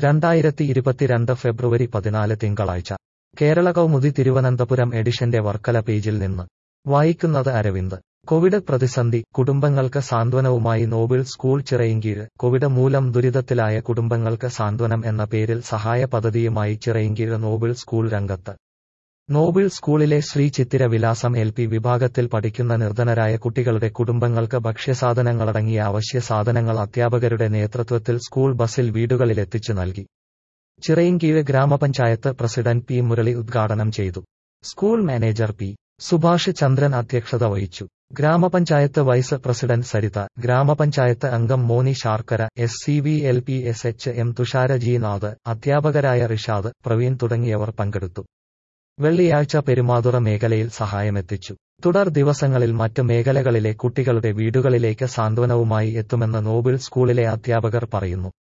രണ്ടായിരത്തി ഇരുപത്തിരണ്ട് ഫെബ്രുവരി പതിനാല് തിങ്കളാഴ്ച കേരള കൗമുദി തിരുവനന്തപുരം എഡിഷന്റെ വർക്കല പേജിൽ നിന്ന് വായിക്കുന്നത് അരവിന്ദ് കോവിഡ് പ്രതിസന്ധി കുടുംബങ്ങൾക്ക് സാന്ത്വനവുമായി നോബിൾ സ്കൂൾ ചിറയിൻകീഴ് കോവിഡ് മൂലം ദുരിതത്തിലായ കുടുംബങ്ങൾക്ക് സാന്ത്വനം എന്ന പേരിൽ സഹായ പദ്ധതിയുമായി ചിറയിൻകീഴ് നോബിൾ സ്കൂൾ രംഗത്ത് നോബിൾ സ്കൂളിലെ ശ്രീ ചിത്തിര വിലാസം എൽ പി വിഭാഗത്തിൽ പഠിക്കുന്ന നിർധനരായ കുട്ടികളുടെ കുടുംബങ്ങൾക്ക് ഭക്ഷ്യസാധനങ്ങളടങ്ങിയ അവശ്യ സാധനങ്ങൾ അധ്യാപകരുടെ നേതൃത്വത്തിൽ സ്കൂൾ ബസിൽ വീടുകളിലെത്തിച്ചു നൽകി ചിറയിൻകീഴ് ഗ്രാമപഞ്ചായത്ത് പ്രസിഡന്റ് പി മുരളി ഉദ്ഘാടനം ചെയ്തു school manager P Subhash Chandran അധ്യക്ഷത വഹിച്ചു ഗ്രാമപഞ്ചായത്ത് വൈസ് പ്രസിഡന്റ് സരിത ഗ്രാമപഞ്ചായത്ത് അംഗം Moni Sharkara S C V L P S H M Thushara G Nath അധ്യാപകരായ റിഷാദ് പ്രവീൺ തുടങ്ങിയവർ പങ്കെടുത്തു വെള്ളിയാഴ്ച പെരുമാതുറ മേഖലയിൽ സഹായമെത്തിച്ചു തുടർ ദിവസങ്ങളിൽ മറ്റ് മേഖലകളിലെ കുട്ടികളുടെ വീടുകളിലേക്ക് സാന്ത്വനവുമായി എത്തുമെന്ന് നോബിൾ സ്കൂളിലെ അധ്യാപകർ പറയുന്നു